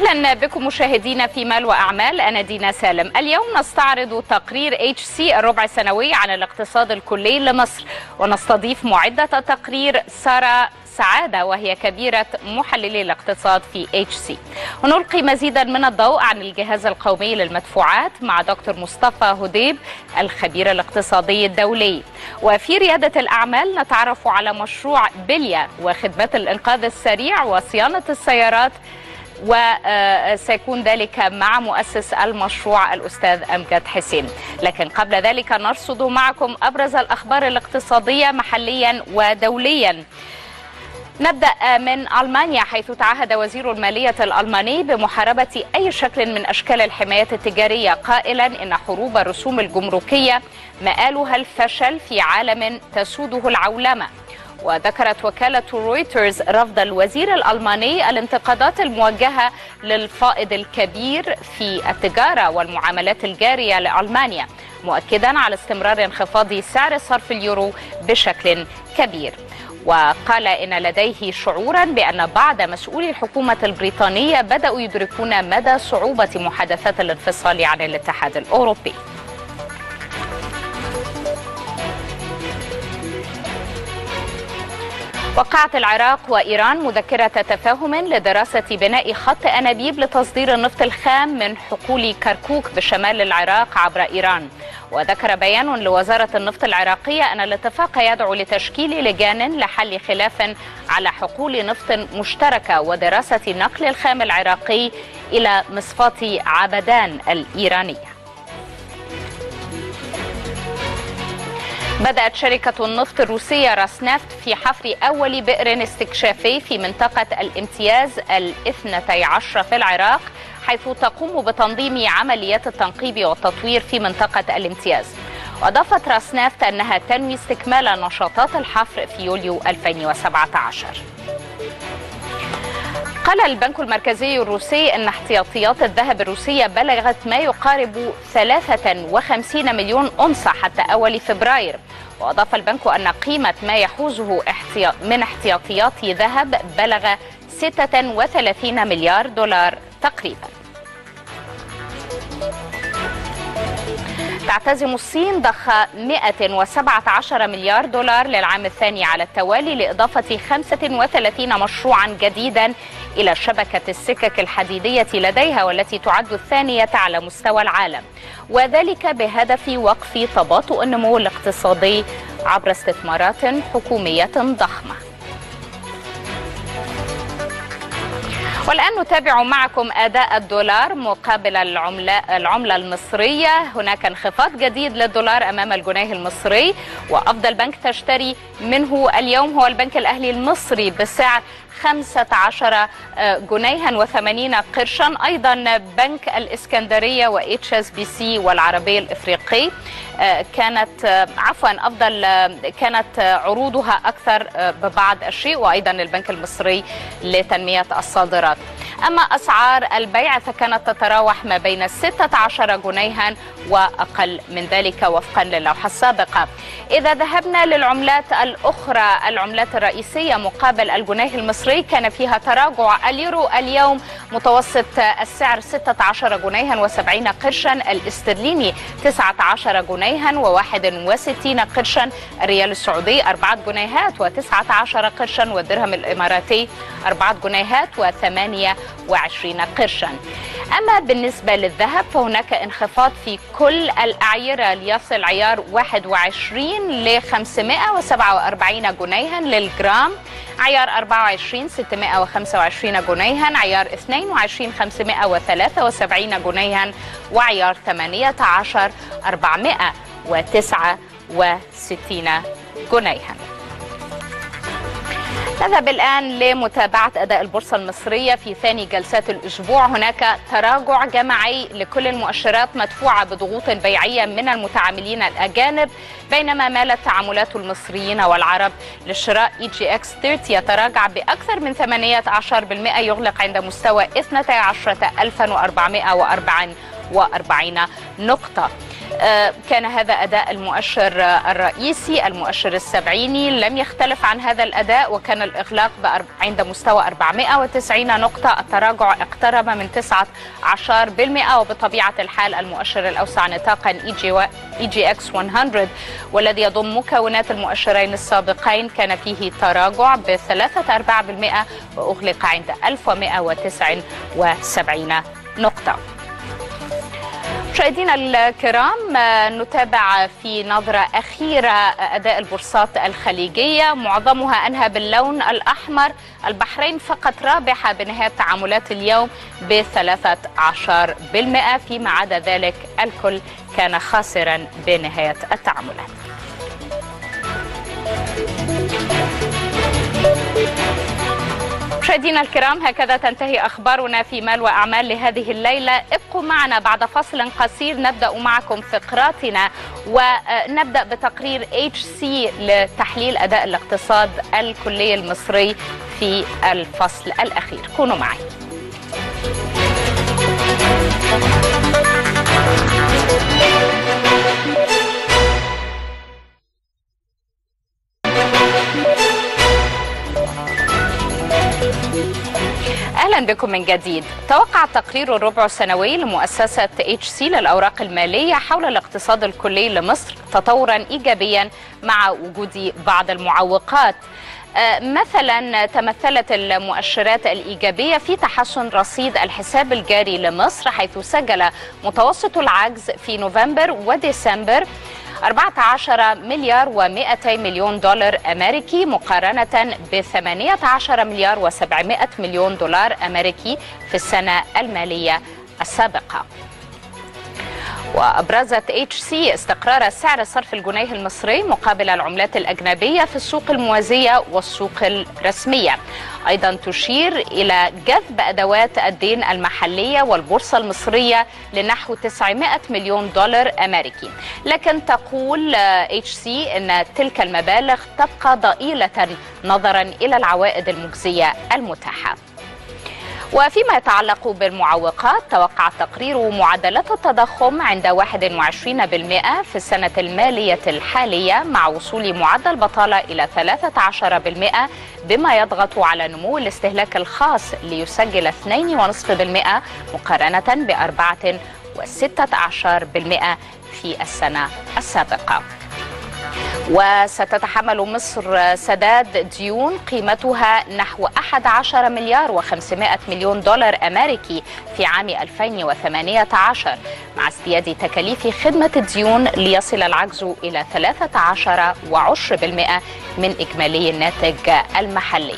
اهلا بكم مشاهدينا في مال واعمال انا دينا سالم اليوم نستعرض تقرير اتش سي الربع سنوي عن الاقتصاد الكلي لمصر ونستضيف معده تقرير ساره سعادة وهي كبيرة محللي الاقتصاد في اتش سي ونلقي مزيدا من الضوء عن الجهاز القومي للمدفوعات مع دكتور مصطفى هديب الخبير الاقتصادي الدولي وفي ريادة الأعمال نتعرف على مشروع بليا وخدمات الإنقاذ السريع وصيانة السيارات وسيكون ذلك مع مؤسس المشروع الأستاذ أمجد حسين لكن قبل ذلك نرصد معكم أبرز الأخبار الاقتصادية محليا ودوليا نبدأ من ألمانيا حيث تعهد وزير المالية الألماني بمحاربة أي شكل من أشكال الحماية التجارية قائلا إن حروب الرسوم الجمركية مآلها الفشل في عالم تسوده العولمة وذكرت وكالة رويترز رفض الوزير الألماني الانتقادات الموجهة للفائض الكبير في التجارة والمعاملات الجارية لألمانيا مؤكدا على استمرار انخفاض سعر صرف اليورو بشكل كبير وقال إن لديه شعورا بأن بعض مسؤولي الحكومة البريطانية بدأوا يدركون مدى صعوبة محادثات الانفصال عن الاتحاد الأوروبي وقعت العراق وإيران مذكرة تفاهم لدراسة بناء خط أنابيب لتصدير النفط الخام من حقول كركوك بشمال العراق عبر إيران وذكر بيان لوزارة النفط العراقية أن الاتفاق يدعو لتشكيل لجان لحل خلاف على حقول نفط مشتركة ودراسة نقل الخام العراقي إلى مصفاة عبدان الإيرانية بدأت شركة النفط الروسية راسنفت في حفر أول بئر استكشافي في منطقة الامتياز الاثنتي عشر في العراق حيث تقوم بتنظيم عمليات التنقيب والتطوير في منطقة الامتياز وأضافت راسنفت أنها تنوي استكمال نشاطات الحفر في يوليو 2017 قال البنك المركزي الروسي أن احتياطيات الذهب الروسية بلغت ما يقارب 53 مليون أنصة حتى أول فبراير وأضاف البنك أن قيمة ما يحوزه من احتياطيات ذهب بلغ 36 مليار دولار تقريباً تعتزم الصين ضخ 117 مليار دولار للعام الثاني على التوالي لإضافة 35 مشروعا جديدا إلى شبكة السكك الحديدية لديها والتي تعد الثانية على مستوى العالم وذلك بهدف وقف تباطؤ النمو الاقتصادي عبر استثمارات حكومية ضخمة والآن نتابع معكم أداء الدولار مقابل العملة, العملة المصرية هناك انخفاض جديد للدولار أمام الجنيه المصري وأفضل بنك تشتري منه اليوم هو البنك الأهلي المصري بسعر 15 جنيها و80 قرشا ايضا بنك الاسكندريه واتش اس بي سي والعربيه الافريقي كانت عفوا افضل كانت عروضها اكثر ببعض الشيء وايضا البنك المصري لتنميه الصادرات اما اسعار البيع فكانت تتراوح ما بين 16 جنيها واقل من ذلك وفقا للوحه السابقه اذا ذهبنا للعملات الاخرى العملات الرئيسيه مقابل الجنيه المصري كان فيها تراجع اليورو اليوم متوسط السعر 16 جنيها و70 قرشا الاسترليني 19 جنيها و61 قرشا الريال السعودي 4 جنيهات و19 قرشا والدرهم الاماراتي 4 جنيهات و28 قرشا اما بالنسبه للذهب فهناك انخفاض في كل الاعيره ليصل عيار 21 ل 547 جنيها للجرام عيار 24 625 جنيها عيار 22 573 جنيها وعيار 18 469 جنيها نذهب الآن لمتابعة أداء البورصة المصرية في ثاني جلسات الأسبوع هناك تراجع جماعي لكل المؤشرات مدفوعة بضغوط بيعية من المتعاملين الأجانب بينما مالت تعاملات المصريين والعرب للشراء اي جي اكس 30 يتراجع بأكثر من 18% يغلق عند مستوى 12444 نقطة كان هذا أداء المؤشر الرئيسي المؤشر السبعيني لم يختلف عن هذا الأداء وكان الإغلاق عند مستوى 490 نقطة التراجع اقترب من 19% وبطبيعة الحال المؤشر الأوسع نطاقا اي جي اكس 100 والذي يضم مكونات المؤشرين السابقين كان فيه تراجع بثلاثة أرباع بالمئة وأغلق عند 1179 نقطة مشاهدينا الكرام نتابع في نظرة أخيرة أداء البورصات الخليجية معظمها أنهى باللون الأحمر البحرين فقط رابحة بنهاية تعاملات اليوم بثلاثة عشر بالمئة فيما عدا ذلك الكل كان خاسرا بنهاية التعاملات مشاهدينا الكرام هكذا تنتهي اخبارنا في مال واعمال لهذه الليله ابقوا معنا بعد فصل قصير نبدا معكم فقراتنا ونبدا بتقرير اتش سي لتحليل اداء الاقتصاد الكلي المصري في الفصل الاخير كونوا معي اهلا بكم من جديد توقع تقرير الربع السنوي لمؤسسه اتش سي للاوراق الماليه حول الاقتصاد الكلي لمصر تطورا ايجابيا مع وجود بعض المعوقات مثلا تمثلت المؤشرات الإيجابية في تحسن رصيد الحساب الجاري لمصر حيث سجل متوسط العجز في نوفمبر وديسمبر 14 مليار و200 مليون دولار أمريكي مقارنة ب 18 مليار و700 مليون دولار أمريكي في السنة المالية السابقة وأبرزت اتش سي استقرار سعر صرف الجنيه المصري مقابل العملات الأجنبية في السوق الموازية والسوق الرسمية أيضا تشير إلى جذب أدوات الدين المحلية والبورصة المصرية لنحو 900 مليون دولار أمريكي لكن تقول اتش سي أن تلك المبالغ تبقى ضئيلة نظرا إلى العوائد المجزية المتاحة وفيما يتعلق بالمعوقات توقع التقرير معدلات التضخم عند 21% في السنة المالية الحالية مع وصول معدل بطالة إلى 13% بما يضغط على نمو الاستهلاك الخاص ليسجل 2.5% مقارنة ب 4.16% في السنة السابقة. وستتحمل مصر سداد ديون قيمتها نحو 11 مليار و500 مليون دولار أمريكي في عام 2018 مع ازدياد تكاليف خدمة الديون ليصل العجز إلى 13 و10% من إجمالي الناتج المحلي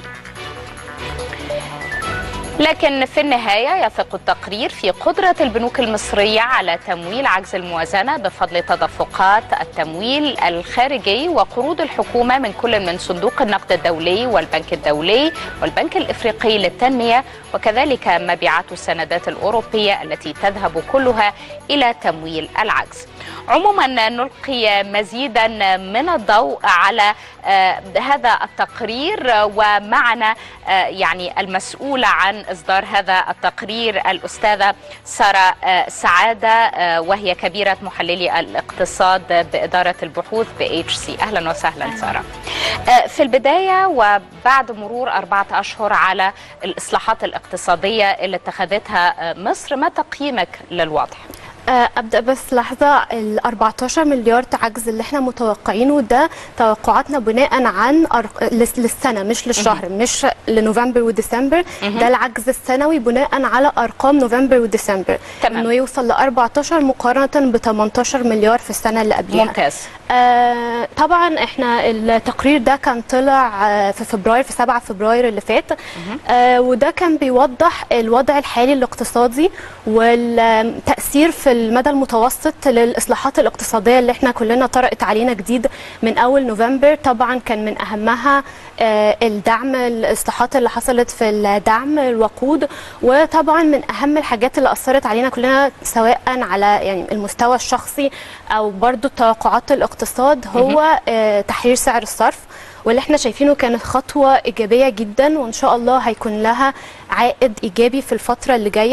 لكن في النهاية يثق التقرير في قدرة البنوك المصرية على تمويل عجز الموازنة بفضل تدفقات التمويل الخارجي وقروض الحكومة من كل من صندوق النقد الدولي والبنك الدولي والبنك الإفريقي للتنمية وكذلك مبيعات السندات الأوروبية التي تذهب كلها إلى تمويل العجز عموما نلقي مزيدا من الضوء على هذا التقرير ومعنا يعني المسؤولة عن إصدار هذا التقرير الأستاذة سارة سعادة وهي كبيرة محللي الاقتصاد بإدارة البحوث ب سي أهلا وسهلا سارة في البداية وبعد مرور أربعة أشهر على الإصلاحات الاقتصادية اللي اتخذتها مصر ما تقييمك للوضع؟ ابدا بس لحظه ال 14 مليار عجز اللي احنا متوقعينه ده توقعاتنا بناء عن أرق... للسنه مش للشهر مش لنوفمبر وديسمبر ده العجز السنوي بناء على ارقام نوفمبر وديسمبر تمام. انه يوصل ل 14 مقارنه ب 18 مليار في السنه اللي قبلها ممتاز آه طبعا احنا التقرير ده كان طلع آه في فبراير في 7 فبراير اللي فات آه وده كان بيوضح الوضع الحالي الاقتصادي والتاثير في المدى المتوسط للاصلاحات الاقتصاديه اللي احنا كلنا طرقت علينا جديد من اول نوفمبر طبعا كان من اهمها آه الدعم الاصلاحات اللي حصلت في الدعم الوقود وطبعا من اهم الحاجات اللي اثرت علينا كلنا سواء على يعني المستوى الشخصي او برضو توقعات الاقتصاد هو آه تحرير سعر الصرف واللي احنا شايفينه كانت خطوه ايجابيه جدا وان شاء الله هيكون لها عائد ايجابي في الفتره اللي جايه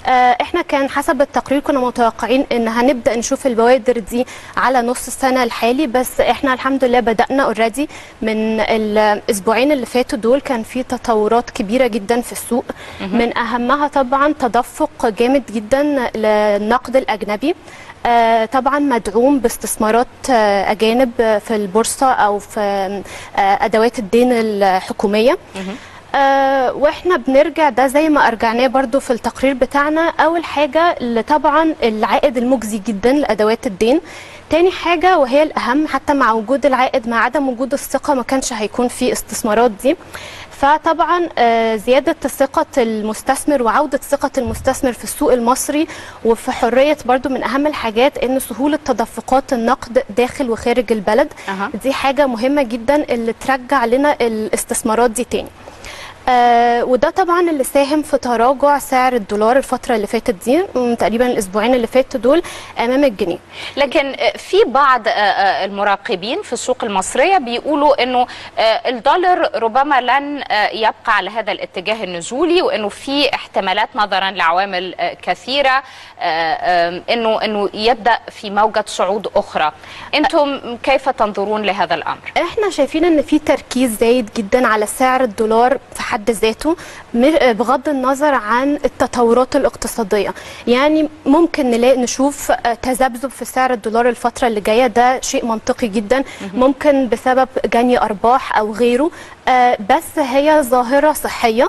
آه، احنا كان حسب التقرير كنا متوقعين ان هنبدا نشوف البوادر دي على نص السنه الحالي بس احنا الحمد لله بدانا اوريدي من الاسبوعين اللي فاتوا دول كان في تطورات كبيره جدا في السوق من اهمها طبعا تدفق جامد جدا للنقد الاجنبي آه، طبعا مدعوم باستثمارات آه، اجانب في البورصه او في آه، ادوات الدين الحكوميه آه واحنا بنرجع ده زي ما ارجعناه برضو في التقرير بتاعنا اول حاجه اللي طبعا العائد المجزي جدا لادوات الدين تاني حاجه وهي الاهم حتى مع وجود العائد مع عدم وجود الثقه ما كانش هيكون في استثمارات دي فطبعا آه، زياده ثقه المستثمر وعوده ثقه المستثمر في السوق المصري وفي حريه برضو من اهم الحاجات ان سهوله تدفقات النقد داخل وخارج البلد أها. دي حاجه مهمه جدا اللي ترجع لنا الاستثمارات دي تاني آه وده طبعا اللي ساهم في تراجع سعر الدولار الفتره اللي فاتت دي م، تقريبا الاسبوعين اللي فاتوا دول امام الجنيه لكن في بعض آه، آه، المراقبين في السوق المصرية بيقولوا أنه آه، الدولار ربما لن آه، يبقى على هذا الاتجاه النزولي وأنه في احتمالات نظرا لعوامل آه، كثيرة آه، آه، أنه أنه يبدأ في موجة صعود أخرى أنتم كيف تنظرون لهذا الأمر؟ احنا شايفين ان في تركيز زايد جدا على سعر الدولار في حد ذاته م- بغض النظر عن التطورات الاقتصاديه يعني ممكن نلاقي نشوف آه، تذبذب في سعر الدولار الفتره اللي جايه ده شيء منطقي جدا ممكن بسبب جني ارباح او غيره آه، بس هي ظاهره صحيه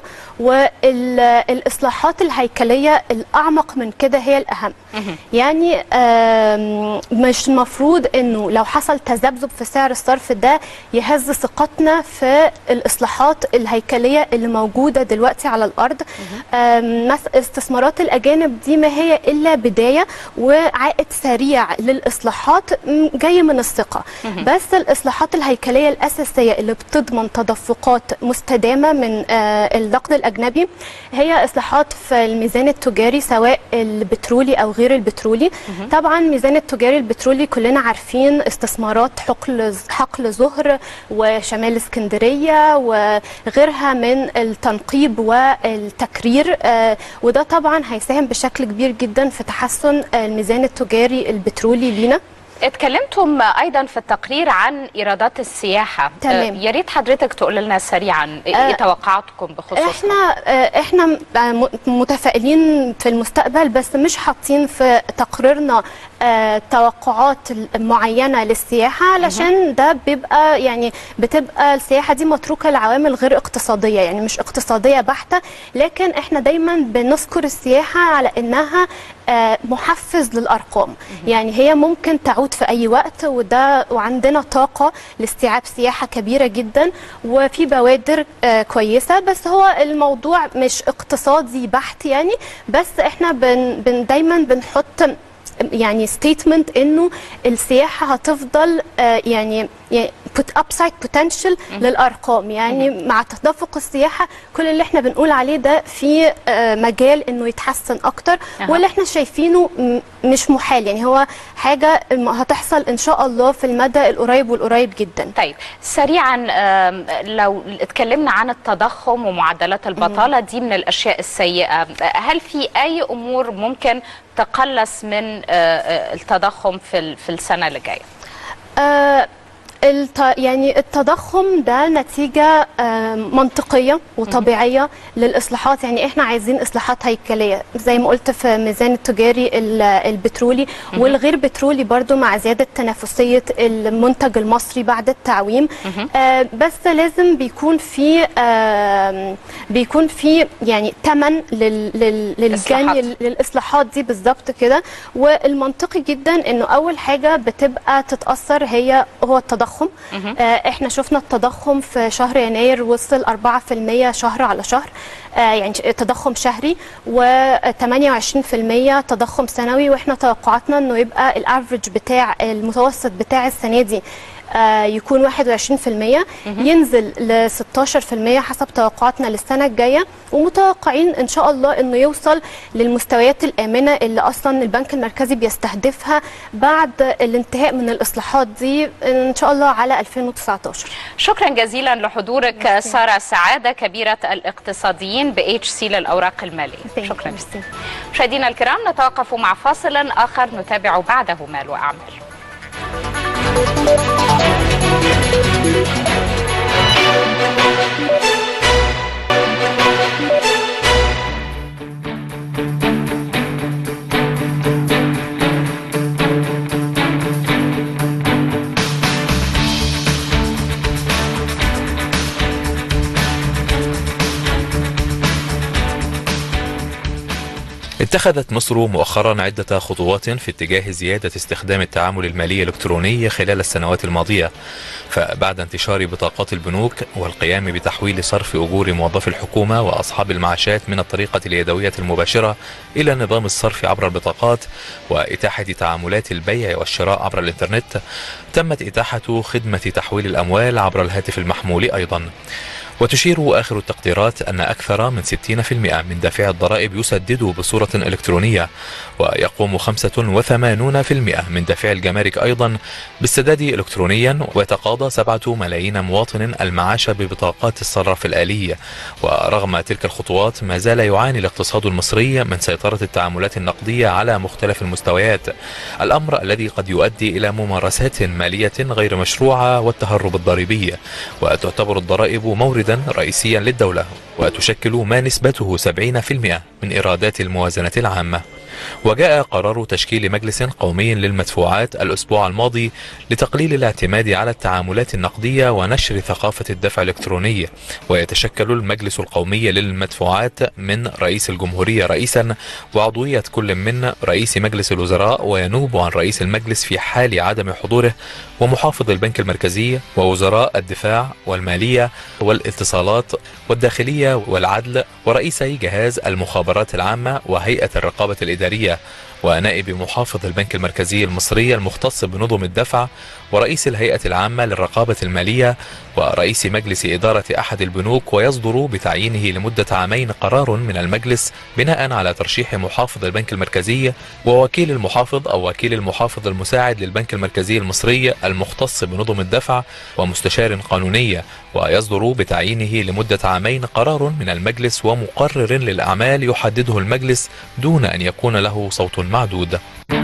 والاصلاحات الهيكليه الاعمق من كده هي الاهم يعني آم، مش المفروض انه لو حصل تذبذب في سعر الصرف ده يهز ثقتنا في الاصلاحات الهيكليه اللي موجوده دلوقتي على الارض آم، مس- استثمارات الاجانب دي ما هي الا بدايه وعائد سريع للاصلاحات م، جاي من الثقه بس الاصلاحات الهيكليه الاساسيه اللي بتضمن تدفقات مستدامه من آه، النقد الاجنبي هي اصلاحات في الميزان التجاري سواء البترولي او غير البترولي طبعا الميزان التجاري البترولي كلنا عارفين استثمارات حقل حقل زهر وشمال اسكندريه وغيرها من التنقيب والتكرير آه، وده طبعا هيساهم بشكل كبير جدا في تحسن الميزان التجاري البترولي لينا اتكلمتم ايضا في التقرير عن ايرادات السياحه تمام. آه، يا ريت حضرتك تقول لنا سريعا ايه آه، توقعاتكم بخصوص احنا آه، احنا م- متفائلين في المستقبل بس مش حاطين في تقريرنا آه، توقعات معينه للسياحه علشان ده بيبقى يعني بتبقى السياحه دي متروكه لعوامل غير اقتصاديه يعني مش اقتصاديه بحته لكن احنا دايما بنذكر السياحه على انها آه، محفز للارقام يعني هي ممكن تعود في اي وقت وده وعندنا طاقه لاستيعاب سياحه كبيره جدا وفي بوادر آه، كويسه بس هو الموضوع مش اقتصادي بحت يعني بس احنا بن بن دايما بنحط يعني ستيتمنت انه السياحه هتفضل آه، يعني يعني put upside potential للارقام يعني مع تدفق السياحه كل اللي احنا بنقول عليه ده في آه، مجال انه يتحسن اكتر أها. واللي احنا شايفينه م- مش محال يعني هو حاجه الم- هتحصل ان شاء الله في المدى القريب والقريب جدا طيب سريعا آم، لو اتكلمنا عن التضخم ومعدلات البطاله دي من الاشياء السيئه هل في اي امور ممكن تقلص من آه، آه، التضخم في ال- في السنه اللي جايه آه الت... يعني التضخم ده نتيجة آه منطقية وطبيعية للإصلاحات يعني إحنا عايزين إصلاحات هيكلية زي ما قلت في الميزان التجاري ال- البترولي والغير بترولي برضو مع زيادة تنافسية المنتج المصري بعد التعويم آه بس لازم بيكون في آه بيكون في يعني ثمن لل... لل... إصلاحات. للجني للاصلاحات دي بالظبط كده والمنطقي جدا انه اول حاجه بتبقى تتاثر هي هو التضخم آه احنا شفنا التضخم في شهر يناير وصل 4% شهر على شهر آه يعني ش- تضخم شهري و28% تضخم سنوي واحنا توقعاتنا انه يبقى الافرج بتاع المتوسط بتاع السنه دي آه، يكون 21% ينزل ل 16% حسب توقعاتنا للسنه الجايه ومتوقعين ان شاء الله انه يوصل للمستويات الامنه اللي اصلا البنك المركزي بيستهدفها بعد الانتهاء من الاصلاحات دي ان شاء الله على 2019 شكرا جزيلا لحضورك ساره سعاده كبيره الاقتصاديين ب اتش سي للاوراق الماليه Thank you. شكرا Merci. مشاهدينا الكرام نتوقف مع فاصل اخر نتابع بعده مال واعمال اتخذت مصر مؤخرا عدة خطوات في اتجاه زيادة استخدام التعامل المالي الإلكتروني خلال السنوات الماضية فبعد انتشار بطاقات البنوك والقيام بتحويل صرف أجور موظفي الحكومة وأصحاب المعاشات من الطريقة اليدوية المباشرة إلى نظام الصرف عبر البطاقات وإتاحة تعاملات البيع والشراء عبر الإنترنت تمت إتاحة خدمة تحويل الأموال عبر الهاتف المحمول أيضا وتشير آخر التقديرات أن أكثر من 60% من دافعي الضرائب يسددوا بصورة إلكترونية ويقوم 85% من دافعي الجمارك أيضا بالسداد إلكترونيا ويتقاضى 7 ملايين مواطن المعاش ببطاقات الصراف الآلية ورغم تلك الخطوات ما زال يعاني الاقتصاد المصري من سيطرة التعاملات النقدية على مختلف المستويات الأمر الذي قد يؤدي إلى ممارسات مالية غير مشروعة والتهرب الضريبي وتعتبر الضرائب موردا رئيسيا للدولة وتشكل ما نسبته 70% من إيرادات الموازنة العامة وجاء قرار تشكيل مجلس قومي للمدفوعات الأسبوع الماضي لتقليل الاعتماد على التعاملات النقدية ونشر ثقافة الدفع الإلكتروني ويتشكل المجلس القومي للمدفوعات من رئيس الجمهورية رئيسا وعضوية كل من رئيس مجلس الوزراء وينوب عن رئيس المجلس في حال عدم حضوره ومحافظ البنك المركزي ووزراء الدفاع والمالية والاتصالات والداخلية والعدل ورئيسي جهاز المخابرات العامة وهيئة الرقابة الإدارية ونائب محافظ البنك المركزي المصري المختص بنظم الدفع ورئيس الهيئة العامة للرقابة المالية ورئيس مجلس إدارة أحد البنوك ويصدر بتعيينه لمدة عامين قرار من المجلس بناء على ترشيح محافظ البنك المركزي ووكيل المحافظ أو وكيل المحافظ المساعد للبنك المركزي المصري المختص بنظم الدفع ومستشار قانوني ويصدر بتعيينه لمدة عامين قرار من المجلس ومقرر للأعمال يحدده المجلس دون أن يكون له صوت معدود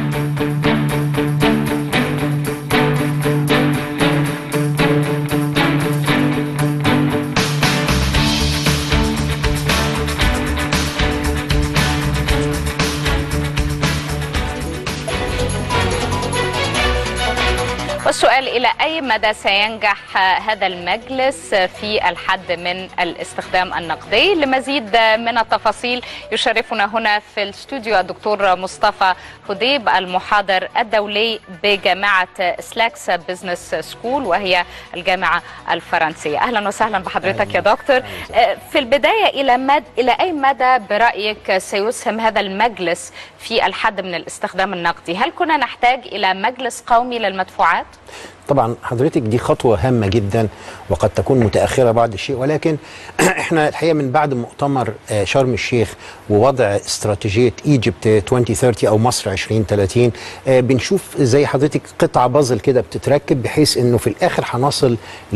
والسؤال إلى أي مدى سينجح هذا المجلس في الحد من الاستخدام النقدي لمزيد من التفاصيل يشرفنا هنا في الاستوديو الدكتور مصطفى خديب المحاضر الدولي بجامعة سلاكس بزنس سكول وهي الجامعة الفرنسية أهلا وسهلا بحضرتك يا دكتور في البداية إلى مد... إلى أي مدى برأيك سيسهم هذا المجلس في الحد من الاستخدام النقدي هل كنا نحتاج إلى مجلس قومي للمدفوعات؟ طبعا حضرتك دي خطوة هامة جدا وقد تكون متأخرة بعض الشيء ولكن احنا الحقيقة من بعد مؤتمر آه، شرم الشيخ ووضع استراتيجية ايجيبت 2030 او مصر 2030 آه، بنشوف زي حضرتك قطعة بازل كده بتتركب بحيث انه في الاخر هنصل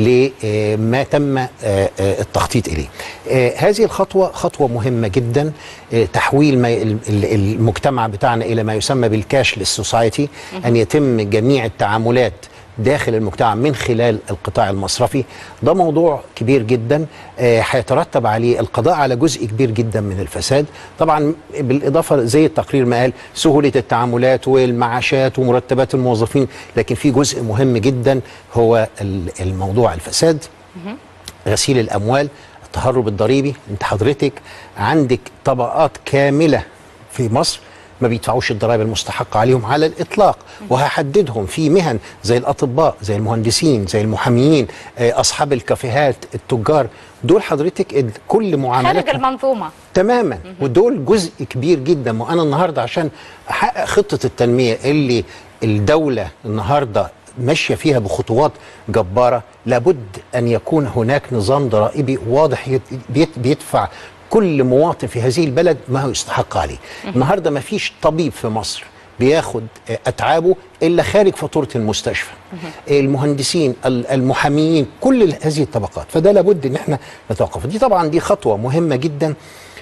لما تم آه، آه، التخطيط اليه. آه، هذه الخطوة خطوة مهمة جدا آه، تحويل ما ال- ال- المجتمع بتاعنا الى ما يسمى بالكاشلس سوسايتي ان يتم جميع التعاملات داخل المجتمع من خلال القطاع المصرفي ده موضوع كبير جدا آه، هيترتب عليه القضاء على جزء كبير جدا من الفساد طبعا بالاضافه زي التقرير ما قال سهوله التعاملات والمعاشات ومرتبات الموظفين لكن في جزء مهم جدا هو ال- الموضوع الفساد غسيل الاموال التهرب الضريبي انت حضرتك عندك طبقات كامله في مصر ما بيدفعوش الضرائب المستحقه عليهم على الاطلاق وهحددهم في مهن زي الاطباء زي المهندسين زي المحاميين آه، اصحاب الكافيهات التجار دول حضرتك ال- كل خارج معاملاتهم المنظومة تماما ودول جزء كبير جدا وانا النهارده عشان احقق خطه التنميه اللي الدوله النهارده ماشيه فيها بخطوات جباره لابد ان يكون هناك نظام ضرائبي واضح يت- بيت- بيدفع كل مواطن في هذه البلد ما هو يستحق عليه النهارده ما فيش طبيب في مصر بياخد آه، اتعابه الا خارج فاتوره المستشفى المهندسين ال- المحاميين كل ال- هذه الطبقات فده لابد ان احنا نتوقف دي طبعا دي خطوه مهمه جدا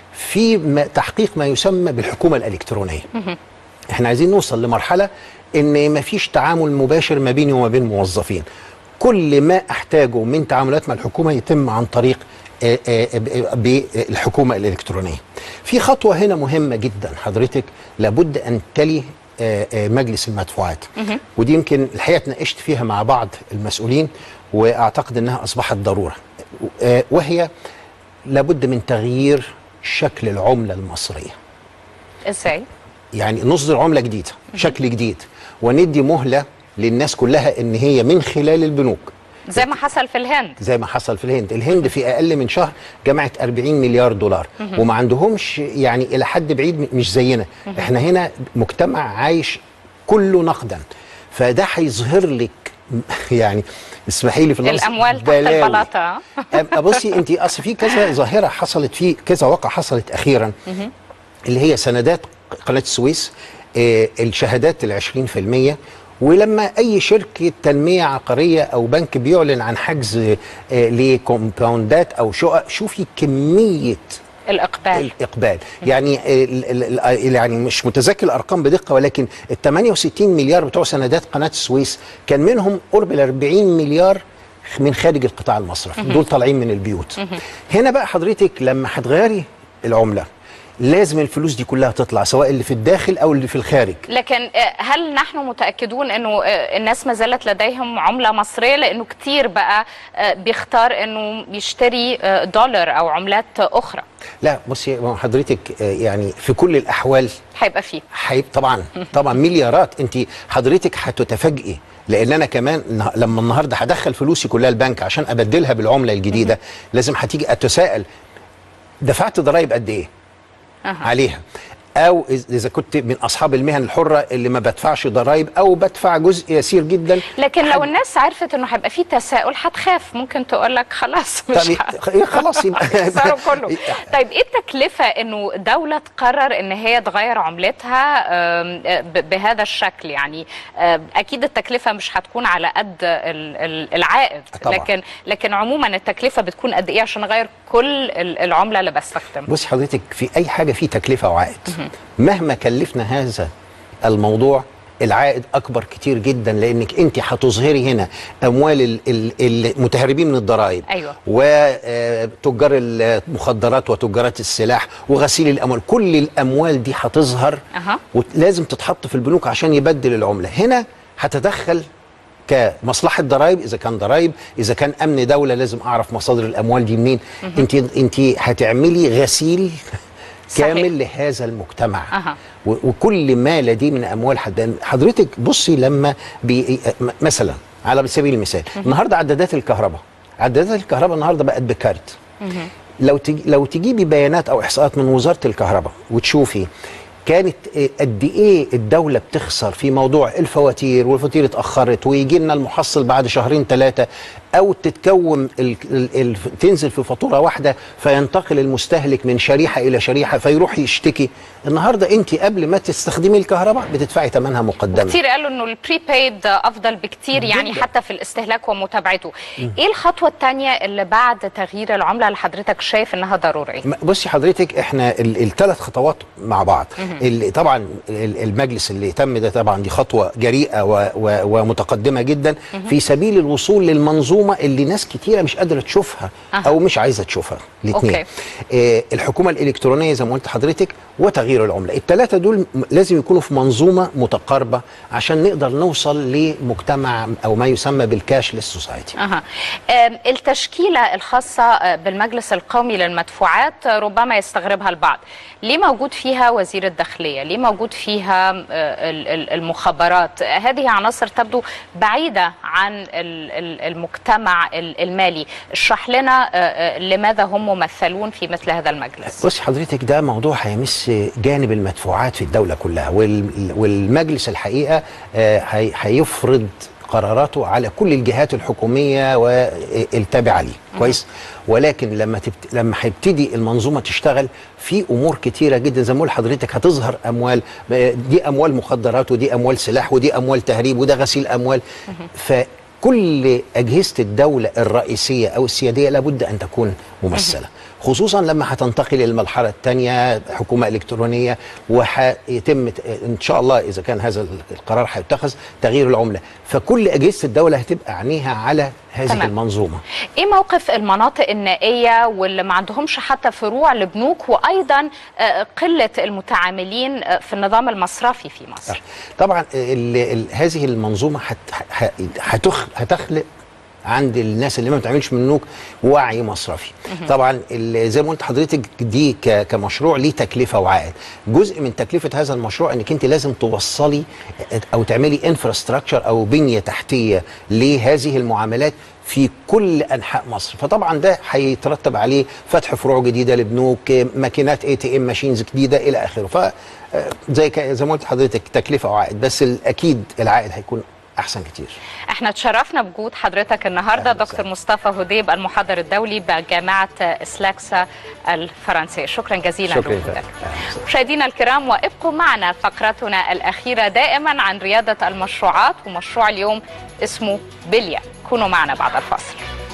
في ما تحقيق ما يسمى بالحكومه الالكترونيه احنا عايزين نوصل لمرحله ان مفيش تعامل مباشر ما بيني وما بين موظفين كل ما احتاجه من تعاملات مع الحكومه يتم عن طريق آه، آه، ب- بالحكومه الالكترونيه في خطوه هنا مهمه جدا حضرتك لابد ان تلي آه، آه، مجلس المدفوعات ودي يمكن الحقيقه اتناقشت فيها مع بعض المسؤولين واعتقد انها اصبحت ضروره آه، وهي لابد من تغيير شكل العمله المصريه ازاي يعني نصدر عمله جديده شكل جديد وندي مهله للناس كلها ان هي من خلال البنوك زي ما حصل في الهند زي ما حصل في الهند الهند في اقل من شهر جمعت 40 مليار دولار وما عندهمش يعني الى حد بعيد م- مش زينا احنا هنا مجتمع عايش كله نقدا فده هيظهر لك يعني اسمحي لي في اللفظ الاموال تحت بلاوي. البلاطه أب- بصي انت اصل في كذا ظاهره حصلت في كذا واقع حصلت اخيرا اللي هي سندات قناه السويس آه، الشهادات ال 20% ولما اي شركه تنميه عقاريه او بنك بيعلن عن حجز آه، لكومباوندات او شقق شوفي كميه الاقبال الاقبال يعني ال- ال- ال- يعني مش متذكر الارقام بدقه ولكن ال 68 مليار بتوع سندات قناه السويس كان منهم قرب ال 40 مليار من خارج القطاع المصرفي دول طالعين من البيوت هنا بقى حضرتك لما هتغيري العمله لازم الفلوس دي كلها تطلع سواء اللي في الداخل او اللي في الخارج لكن آه، هل نحن متاكدون انه آه، الناس ما زالت لديهم عمله مصريه لانه كتير بقى آه، بيختار انه يشتري آه، دولار او عملات اخرى لا بصي ما هو حضرتك آه، يعني في كل الاحوال هيبقى فيه حي... طبعا طبعا مليارات انت حضرتك هتتفاجئي لان انا كمان نه- لما النهارده هدخل فلوسي كلها البنك عشان ابدلها بالعمله الجديده لازم هتيجي اتساءل دفعت ضرائب قد ايه أها. عليها او إذ- اذا كنت من اصحاب المهن الحره اللي ما بدفعش ضرائب او بدفع جزء يسير جدا لكن لو حد- الناس عرفت انه هيبقى فيه تساؤل هتخاف ممكن تقول لك خلاص مش طب ه- إيه خلاص يبقى خسروا كله طيب ايه التكلفه انه دوله تقرر ان هي تغير عملتها آم، آه، ب- بهذا الشكل يعني آه، اكيد التكلفه مش هتكون على قد ال- ال- العائد طبعاً. لكن لكن عموما التكلفه بتكون قد ايه عشان اغير كل ال- العمله اللي بستخدمها بص حضرتك في اي حاجه في تكلفه وعائد مهما كلفنا هذا الموضوع العائد اكبر كتير جدا لانك انت هتظهري هنا اموال ال- ال- المتهربين من الضرائب أيوة. وتجار المخدرات وتجارات السلاح وغسيل الاموال كل الاموال دي هتظهر أها. ولازم تتحط في البنوك عشان يبدل العمله هنا هتدخل كمصلحه ضرائب اذا كان ضرائب اذا كان امن دوله لازم اعرف مصادر الاموال دي منين انت انت هتعملي غسيل صحيح. كامل لهذا المجتمع أها. و- وكل ما لديه من اموال حد حضرتك بصي لما بي م- مثلا على سبيل المثال النهارده عدادات الكهرباء عدادات الكهرباء النهارده بقت بكارت لو تجي لو تجيبي بيانات او احصاءات من وزاره الكهرباء وتشوفي كانت إيه- قد ايه الدوله بتخسر في موضوع الفواتير والفواتير اتاخرت ويجي لنا المحصل بعد شهرين ثلاثه او تتكون ال ال ال تنزل في فاتوره واحده فينتقل المستهلك من شريحه الى شريحه فيروح يشتكي النهارده انت قبل ما تستخدمي الكهرباء بتدفعي ثمنها مقدما كتير قالوا انه البريبايد افضل بكتير يعني جداً. حتى في الاستهلاك ومتابعته ايه الخطوه الثانيه اللي بعد تغيير العمله اللي حضرتك شايف انها ضروريه ما- بصي حضرتك احنا الثلاث خطوات مع بعض اللي طبعا ال- المجلس اللي تم ده طبعا دي خطوه جريئه و و ومتقدمه جدا في سبيل الوصول للمنظومه اللي ناس كتيره مش قادره تشوفها أها. او مش عايزه تشوفها الاثنين أوكي. آه الحكومه الالكترونيه زي ما قلت حضرتك وتغيير العمله الثلاثه دول م- لازم يكونوا في منظومه متقاربه عشان نقدر نوصل لمجتمع او ما يسمى بالكاشلس سوسايتي أها. آم، التشكيلة الخاصة آه، بالمجلس القومي للمدفوعات آه، ربما يستغربها البعض ليه موجود فيها وزير الداخلية ليه موجود فيها آه، ال- ال- المخابرات آه، هذه عناصر تبدو بعيدة عن ال- ال- المجتمع ال- المالي اشرح لنا آه، آه، لماذا هم ممثلون في مثل هذا المجلس بص حضرتك ده موضوع هيمس جانب المدفوعات في الدولة كلها وال- والمجلس الحقيقة آه، هي- هيفرض قراراته على كل الجهات الحكوميه والتابعه ليه كويس ولكن لما تبت... لما هيبتدي المنظومه تشتغل في امور كتيره جدا زي ما بقول لحضرتك هتظهر اموال دي اموال مخدرات ودي اموال سلاح ودي اموال تهريب وده غسيل اموال فكل اجهزه الدوله الرئيسيه او السياديه لابد ان تكون ممثله خصوصا لما هتنتقل للمرحله الثانيه حكومه الكترونيه وهيتم ان شاء الله اذا كان هذا القرار هيتخذ تغيير العمله فكل اجهزه الدوله هتبقى عينيها على هذه تمام. المنظومه ايه موقف المناطق النائيه واللي ما عندهمش حتى فروع لبنوك وايضا آه، قله المتعاملين آه، في النظام المصرفي في مصر طبعا ال ال هذه المنظومه هت ه- هتخ هتخلق عند الناس اللي ما بتعملش منوك وعي مصرفي طبعا ال- زي ما قلت حضرتك دي ك- كمشروع ليه تكلفه وعائد جزء من تكلفه هذا المشروع انك انت لازم توصلي او تعملي انفراستراكشر او بنيه تحتيه لهذه المعاملات في كل انحاء مصر فطبعا ده هيترتب عليه فتح فروع جديده لبنوك ماكينات اي تي ام ماشينز جديده الى اخره ف آه، زي ك- زي ما قلت لحضرتك تكلفه وعائد بس اكيد العائد هيكون احسن كتير احنا تشرفنا بوجود حضرتك النهارده أهلاً دكتور وسهلاً. مصطفى هديب المحاضر الدولي بجامعه اسلاكسا الفرنسيه شكرا جزيلا شكرا لوجودك أهلاً وسهلاً. مشاهدينا الكرام وابقوا معنا فقرتنا الاخيره دائما عن رياده المشروعات ومشروع اليوم اسمه بليا كونوا معنا بعد الفاصل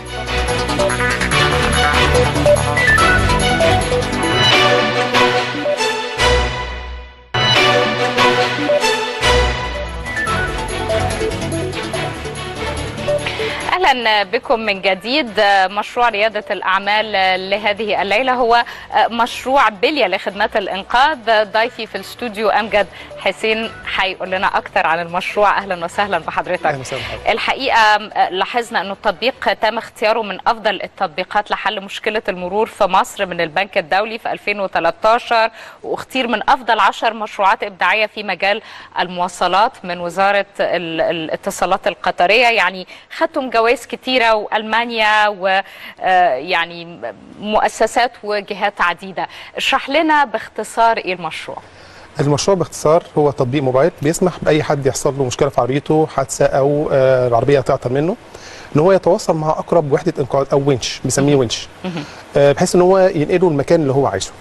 اهلا بكم من جديد مشروع رياده الاعمال لهذه الليله هو مشروع بليا لخدمات الانقاذ ضيفي في الاستوديو امجد حسين هيقول لنا اكثر عن المشروع اهلا وسهلا بحضرتك أهلاً وسهلاً بحضرتك. الحقيقه لاحظنا انه التطبيق تم اختياره من افضل التطبيقات لحل مشكله المرور في مصر من البنك الدولي في 2013 واختير من افضل عشر مشروعات ابداعيه في مجال المواصلات من وزاره ال- الاتصالات القطريه يعني خدتم جوائز كتيره والمانيا ويعني مؤسسات وجهات عديده اشرح لنا باختصار ايه المشروع المشروع باختصار هو تطبيق موبايل بيسمح باي حد يحصل له مشكله في عربيته حادثه او آه، العربيه تعطل منه ان هو يتواصل مع اقرب وحده انقاذ او ونش بنسميه ونش آه، بحيث ان هو ينقله المكان اللي هو عايزه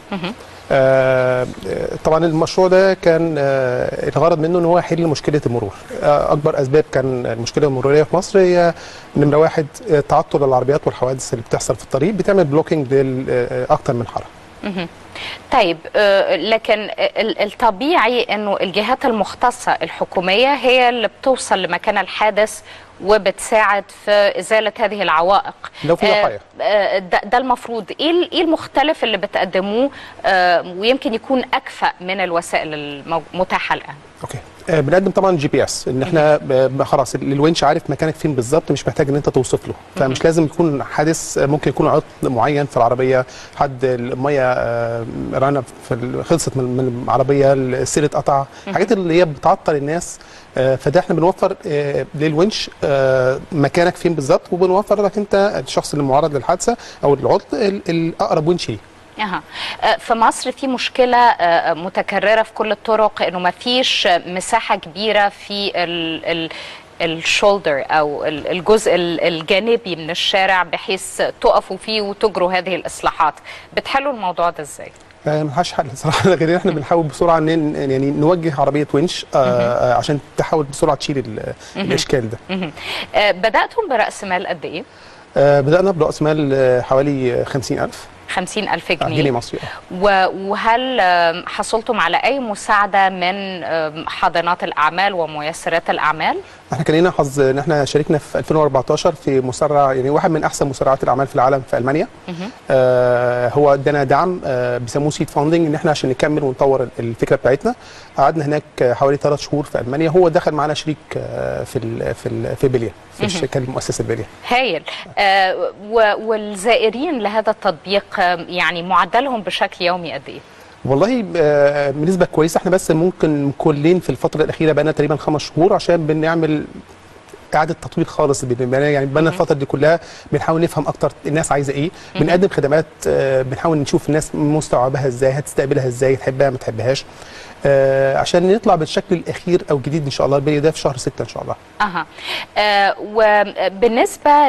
آه، آه، طبعا المشروع ده كان آه، الغرض منه ان هو يحل مشكله المرور آه، اكبر اسباب كان المشكله المروريه في مصر هي نمره واحد آه، تعطل العربيات والحوادث اللي بتحصل في الطريق بتعمل بلوكينج لاكثر من حاره طيب آه، لكن ال- الطبيعي انه الجهات المختصه الحكوميه هي اللي بتوصل لمكان الحادث وبتساعد في ازاله هذه العوائق لو في آه، ضحايا. آه، ده, ده المفروض ايه ال- ايه المختلف اللي بتقدموه آه، ويمكن يكون اكفأ من الوسائل المتاحه الان اوكي آه، بنقدم طبعا جي بي اس ان احنا ب- خلاص الونش عارف مكانك فين بالظبط مش محتاج ان انت توصف له فمش لازم يكون حادث آه، ممكن يكون عطل معين في العربيه حد الميه آه، رنا في ال- خلصت من من العربيه السير اتقطع الحاجات اللي هي بتعطل الناس آه، فده احنا بنوفر آه، للونش آه، مكانك فين بالظبط وبنوفر لك انت الشخص اللي معرض للحادثه او العطل ال- الاقرب ونش ليه أها. آه، في مصر في مشكلة آه، متكررة في كل الطرق انه ما فيش مساحة كبيرة في ال ال الشولدر او ال- الجزء ال- الجانبي من الشارع بحيث تقفوا فيه وتجروا هذه الاصلاحات بتحلوا الموضوع ده ازاي آه، ملهاش حل صراحه غير ان احنا بنحاول بسرعه ان يعني نوجه عربيه ونش آه، آه، عشان تحاول بسرعه تشيل ال- الاشكال ده مهم. آه، بدأتم برأس مال قد ايه؟ آه، بدانا براس مال آه، حوالي 50000 خمسين ألف آه، جنيه جنيه مصري آه. و- وهل آم، حصلتم على أي مساعدة من آم، حاضنات الأعمال وميسرات الأعمال؟ احنا كان لنا حظ ان احنا شاركنا في 2014 في مسرع يعني واحد من احسن مسرعات الاعمال في العالم في المانيا آه هو ادانا دعم آه بيسموه سيد فاندنج ان احنا عشان نكمل ونطور الفكره بتاعتنا قعدنا هناك آه، حوالي ثلاث شهور في المانيا هو دخل معانا شريك آه في ال في ال في بليا في الشركه المؤسسه بليا هايل آه و- والزائرين لهذا التطبيق آم، يعني معدلهم بشكل يومي قد ايه؟ والله آه، بنسبه كويسه احنا بس ممكن كلين في الفتره الاخيره بقى لنا تقريبا خمس شهور عشان بنعمل اعاده تطوير خالص بالنسبه لنا يعني بقالنا الفتره دي كلها بنحاول نفهم اكتر الناس عايزه ايه بنقدم خدمات آه، بنحاول نشوف الناس مستوعباها ازاي هتستقبلها ازاي تحبها ما تحبهاش آه، عشان نطلع بالشكل الاخير او الجديد ان شاء الله البداية ده في شهر 6 ان شاء الله اها آه وبالنسبه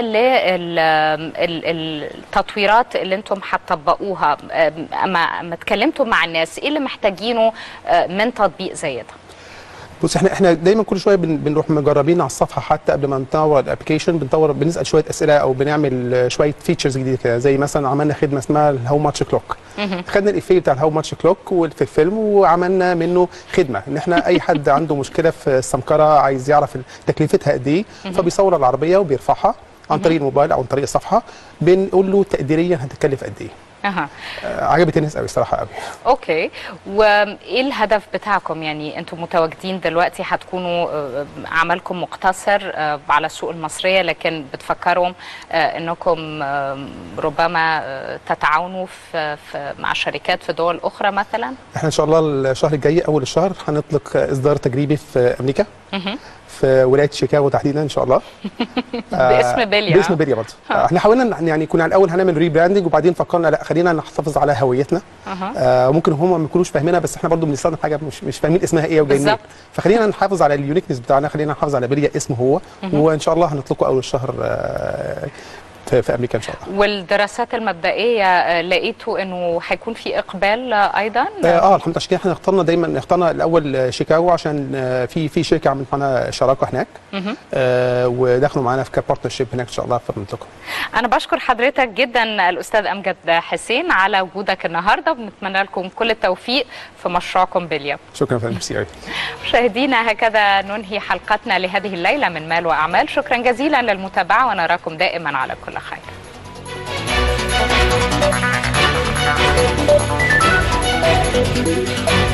للتطويرات اللي انتم هتطبقوها آه، اما اما اتكلمتوا مع الناس ايه اللي محتاجينه آه، من تطبيق زي ده؟ بص احنا احنا دايما كل شويه بن بنروح مجربين على الصفحه حتى قبل ما نطور الابلكيشن بنطور بنسال شويه اسئله او بنعمل آه، شويه فيتشرز جديده كده زي مثلا عملنا خدمه اسمها الهاو ماتش كلوك خدنا الافيه بتاع الهاو ماتش كلوك في الفيلم وعملنا منه خدمه ان احنا اي حد عنده مشكله في السمكره عايز يعرف تكلفتها قد ايه فبيصور العربيه وبيرفعها عن طريق الموبايل او عن طريق الصفحه بنقول له تقديريا هتكلف قد ايه اها آه، عجبت الناس قوي الصراحه قوي اوكي وايه الهدف بتاعكم يعني انتم متواجدين دلوقتي هتكونوا آه، عملكم مقتصر آه، على السوق المصريه لكن بتفكروا آه، انكم آه، ربما آه، تتعاونوا في في- مع شركات في دول اخرى مثلا احنا ان شاء الله الشهر الجاي اول الشهر هنطلق اصدار تجريبي في امريكا في ولايه شيكاغو تحديدا ان شاء الله باسم بليا. باسم بليا برضه احنا حاولنا إن- يعني كنا الاول هنعمل ريبراندنج وبعدين فكرنا لا خلينا نحتفظ على هويتنا أها. آه ممكن هم ما يكونوش فاهمينها بس احنا برضه بنستخدم حاجه مش مش فاهمين اسمها ايه وجايين منين. بالظبط. فخلينا نحافظ على اليونيكنس بتاعنا خلينا نحافظ على بليا اسمه هو وان شاء الله هنطلقه اول الشهر آه في, في امريكا ان شاء الله والدراسات المبدئيه آه، لقيتوا انه هيكون في اقبال آه، ايضا اه آه، الحمد لله عشان كده احنا اخترنا دايما اخترنا الاول آه، شيكاغو عشان آه، في في شركه عملت معانا شراكه هناك آه ودخلوا معانا في كبارتنرشيب هناك ان شاء الله في المنطقه انا بشكر حضرتك جدا الاستاذ امجد حسين على وجودك النهارده وبنتمنى لكم كل التوفيق في مشروعكم بليا شكرا فندم ميرسي قوي مشاهدينا هكذا ننهي حلقتنا لهذه الليله من مال واعمال شكرا جزيلا للمتابعه ونراكم دائما على كل خير Thank you.